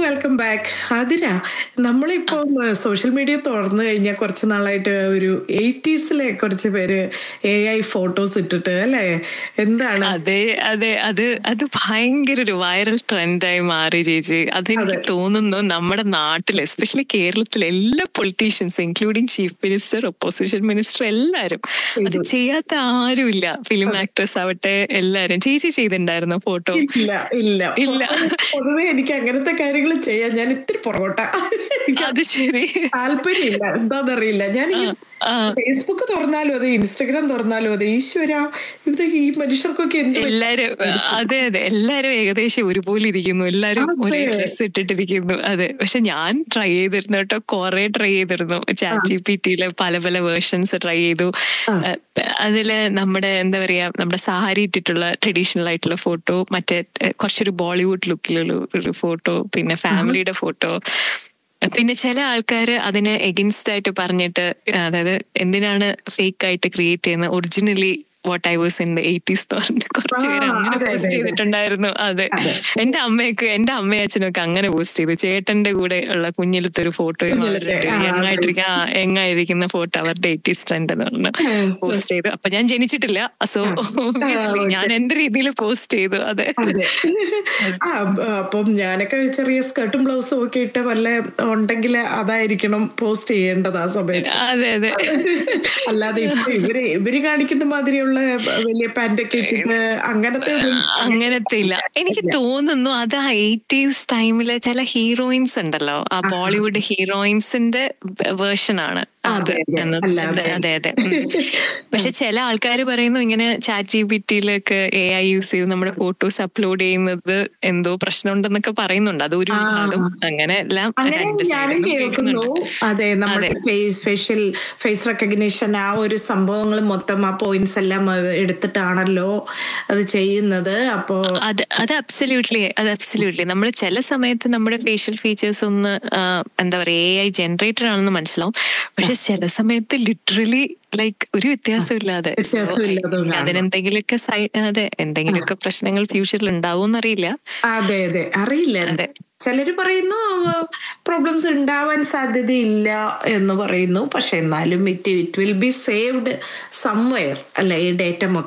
Welcome back Athira നമ്മളിപ്പോ social media തുറന്നു കഴിഞ്ഞാൽ കുറച്ച് നാളായിട്ട് ഒരു എയ്റ്റീസിലെ കുറച്ച് പേര് എ ഐ ഫോട്ടോസ് ഇട്ടിട്ട് അല്ലേ എന്താണ് അതെ അതെ അത് അത് ഭയങ്കര ഒരു വൈറൽ ട്രെൻഡായി മാറി ചേച്ചി അതെനിക്ക് തോന്നുന്നു നമ്മുടെ നാട്ടിൽ എസ്പെഷ്യലി കേരളത്തിലെ എല്ലാ politicians including chief minister opposition minister എല്ലാരും അത് ചെയ്യാത്ത ആരുമില്ല ഫിലിം ആക്ട്രസ് ആവട്ടെ എല്ലാരും ചേച്ചി ചെയ്തിട്ടുണ്ടായിരുന്നു ഫോട്ടോ ഇല്ല ഇല്ല ഇല്ല. പൊതുവെ എനിക്ക് അങ്ങനത്തെ കാര്യങ്ങൾ ചെയ്യാൻ ഞാൻ ഇത്തിരി പുറകോട്ട എനിക്ക് അത് ശരി താല്പര്യമില്ല എന്താന്നറിയില്ല ഞാൻ ആ. ഫേസ്ബുക്ക് തുറന്നാലും അതെ ഇൻസ്റ്റഗ്രാം തുറന്നാലും അതെ ഈശ്വര ഇത് ഈ മനുഷ്യർക്കൊക്കെ എന്ത് എല്ലാരും അതെ അതെ എല്ലാരും ഏകദേശം ഒരുപോലെ ഇരിക്കുന്നു എല്ലാരും അതെ. ഒരേ ഡ്രസ് ഇട്ടിട്ടിരിക്കുന്നു അതെ പക്ഷെ ഞാൻ ട്രൈ ചെയ്തിരുന്നു കേട്ടോ കുറെ ട്രൈ ചെയ്തിരുന്നു ചാറ്റ് ജി പി ടിയിലെ പല പല വേർഷൻസ് ട്രൈ ചെയ്തു ഏഹ് അതില് നമ്മുടെ എന്താ പറയാ നമ്മുടെ സാരി ഇട്ടിട്ടുള്ള ട്രഡീഷണൽ ആയിട്ടുള്ള ഫോട്ടോ മറ്റേ ഏഹ് കുറച്ചൊരു ബോളിവുഡ് ലുക്കിലുള്ള ഒരു ഫോട്ടോ പിന്നെ ഫാമിലിയുടെ ഫോട്ടോ പിന്നെ ചില ആൾക്കാര് അതിന് എഗൻസ്റ്റ് ആയിട്ട് പറഞ്ഞിട്ട് അതായത് എന്തിനാണ് ഫേക്ക് ആയിട്ട് ക്രിയേറ്റ് ചെയ്യുന്നത് originally what I was in the eighties പറഞ്ഞ് കുറച്ച് പേര് ആ, അങ്ങനെ അതെ, പോസ്റ്റ് അതെ, അതെ. ചെയ്തിട്ടുണ്ടായിരുന്നു അതെ എന്റെ അമ്മയൊക്കെ എന്റെ അമ്മയും അച്ഛനൊക്കെ അങ്ങനെ പോസ്റ്റ് ചെയ്തു ചേട്ടന്റെ കൂടെ ഉള്ള കുഞ്ഞിലത്തെ ഒരു ഫോട്ടോയും കുഞ്ഞിലത്തെ, അവരുടെ ആ, അതെ. യങ്ങായിട്ടിരിക്കുന്ന ആ യങ്ങായിരിക്കുന്ന ഫോട്ടോ അവരുടെ എയ്റ്റീസ് ട്രെൻഡ് എന്ന് പറഞ്ഞു പോസ്റ്റ് ചെയ്തു അപ്പൊ ഞാൻ ജനിച്ചിട്ടില്ല സോ ഒബിയസ്ലി okay. ഞാൻ എന്റെ രീതിയിൽ പോസ്റ്റ് ചെയ്തു അതെ അതെ ആ ബ- അപ്പം ഞാനൊക്കെ ചെറിയ സ്കർട്ടും ബ്ലൗസും ഒക്കെ ഇട്ട് വല്ല ഉണ്ടെങ്കിൽ അതായിരിക്കണം പോസ്റ്റ് ചെയ്യേണ്ടത് ആ സമയത്ത് അതെ അതെ അല്ലാതെ ഇപ്പൊ ഇവര് ഇവര് കാണിക്കുന്ന മാതിരിയുള്ള വലിയ പാന്റൊക്കെ ഇട്ടിട്ട് അങ്ങനത്തെ ഒന്നും അങ്ങനത്തെ ഇല്ല എനിക്ക് തോന്നുന്നു അത് ആ എയ്റ്റീസ് ടൈമില് ചില ഹീറോയിൻസ് ഉണ്ടല്ലോ ആ ബോളിവുഡ് ഹീറോയിൻസിന്റെ വേർഷൻ ആണ് അത് അതെ, അതെ. എന്ന് അല്ലാതെ. അതെ അതെ ഉം. പക്ഷെ ചില ആൾക്കാർ പറയുന്നു ഇങ്ങനെ ചാറ്റ് ജി പി ടിയിലൊക്കെ എ ഐ യൂസ് ചെയ്ത് നമ്മുടെ ഫോട്ടോസ് അപ്ലോഡ് ചെയ്യുന്നത് എന്തോ പ്രശ്നമുണ്ടെന്നൊക്കെ പറയുന്നുണ്ട് അത് ഒരു ഭാഗം അങ്ങനെ എല്ലാം അങ്ങനെ രണ്ട് ഞാനും സൈഡിലും കേൾക്കുന്നു അതെ നമ്മുടെ ഫേസ് ഫേഷ്യൽ ഫേസ് റെക്കഗ്നീഷൻ ആ ഒരു സംഭവങ്ങൾ മൊത്തം ആ പോയിന്റ്സ് എല്ലാം എടുത്തിട്ടാണല്ലോ അത് ചെയ്യുന്നത് അപ്പോ അത് അത് അബ്സല്യൂട്ട്ലി അത് അബ്സല്യൂട്ട്ലി നമ്മൾ ചില സമയത്ത് നമ്മുടെ ഫേഷ്യൽ ഫീച്ചേഴ്സ് ഒന്ന് ആ, എന്താ പറയാ എ ഐ ജനറേറ്റഡ് ആണെന്ന് മനസ്സിലാവും പക്ഷെ ചില സമയത്ത് ലിറ്ററലി ലൈക്ക് ഒരു വ്യത്യാസമില്ലാതെ So, വ്യത്യാസമില്ലാതെ കാണും. അതിനെന്തെങ്കിലുമൊക്കെ സൈ അതെ എന്തെങ്കിലുമൊക്കെ പ്രശ്നങ്ങൾ ഫ്യൂച്ചറിൽ ഉണ്ടാവും എന്നറിയില്ല അതെ അതെ അറിയില്ല അതെ. ചിലര് പറയുന്നു പ്രോബ്ലംസ് ഉണ്ടാവാൻ സാധ്യതയില്ല എന്ന് പറയുന്നു പക്ഷെ എന്നാലും it it will be saved somewhere അല്ലെ ഈ ഡേറ്റ